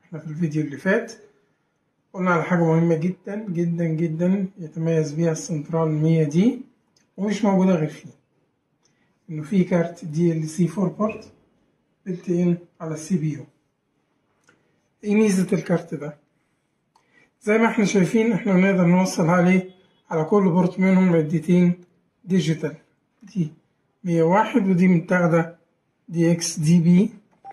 احنا في الفيديو اللي فات قلنا على حاجة مهمة جدا جدا جدا يتميز بيها السنترال 100 دي ومش موجودة غير فيه انه في كارت دي ال سي 4 بورت بلت ان على السي بي يو ايه ميزة الكارت ده زي ما احنا شايفين احنا نقدر نوصل عليه على كل بورت منهم عدتين ديجيتال دي 101 ودي متاخدة دي اكس دي بي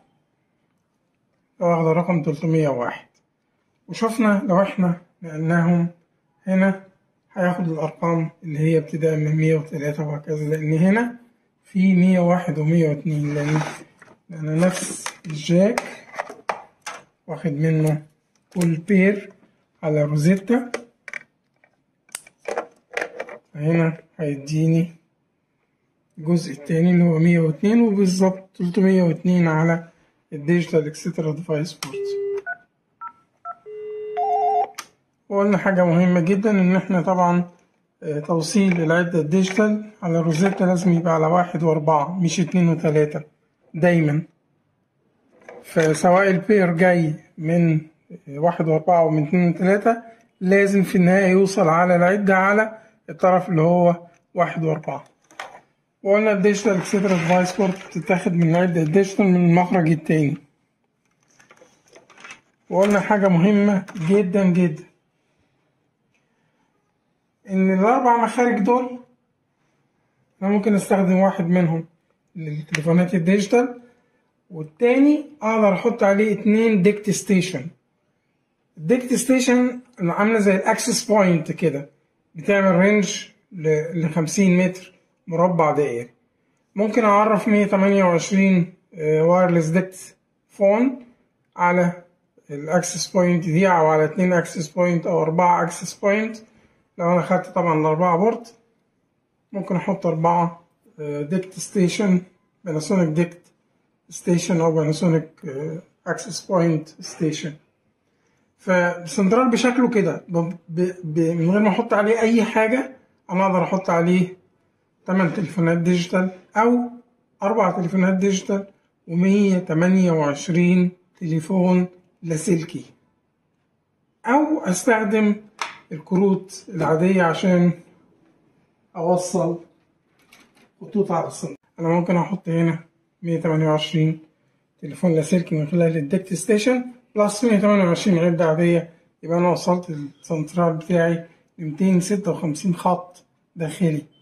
واخدة رقم 301 وشفنا لو احنا نقلناهم هنا هياخد الأرقام اللي هي ابتداء من 103 وهكذا لأن هنا في 101 و 102 لأن لأن نفس الجاك واخد منه كل بير على روزيتا هنا هيديني الجزء التاني اللي هو 102 وبالظبط 302 على الديجيتال اكسترا ديفايس بورت وقلنا حاجة مهمة جدا إن إحنا طبعا توصيل العدة الديجيتال على روزيتا لازم يبقى على واحد وأربعة مش اتنين وتلاتة دايما فسواء البير جاي من واحد وأربعة ومن اتنين وتلاتة لازم في النهاية يوصل على العدة على الطرف اللي هو واحد وأربعة وقلنا الديجيتال اكسترا ديفايس بورت بتتاخد من العدة الديجيتال من المخرج التاني وقلنا حاجة مهمة جدا جدا إن الأربع مخارج دول أنا ممكن أستخدم واحد منهم للتليفونات الديجيتال والتاني أقدر أحط عليه اتنين ديكت ستيشن الديكت ستيشن عاملة زي الأكسس بوينت كده بتعمل رينج لخمسين متر مربع دائري ممكن أعرف مية تمانية وعشرين وايرلس ديكت فون على الأكسس بوينت دي أو على اتنين أكسس بوينت أو أربعة أكسس بوينت لو أنا خدت طبعا الأربعة بورت ممكن أحط أربعة ديكت ستيشن باناسونيك ديكت ستيشن أو باناسونيك أكسس بوينت ستيشن فالسنترال بشكله كده من غير ما أحط عليه أي حاجة أنا أقدر أحط عليه تمن تليفونات ديجيتال أو أربع تليفونات ديجيتال ومية تمانية وعشرين تليفون لاسلكي أو أستخدم الكروت العادية عشان أوصل خطوط على السنتر أنا ممكن أحط هنا مية تمانية وعشرين تليفون لاسلكي من خلال الديكت ستيشن بلس مية تمانية وعشرين عدة عادية يبقى أنا وصلت السنترال بتاعي لميتين ستة وخمسين خط داخلي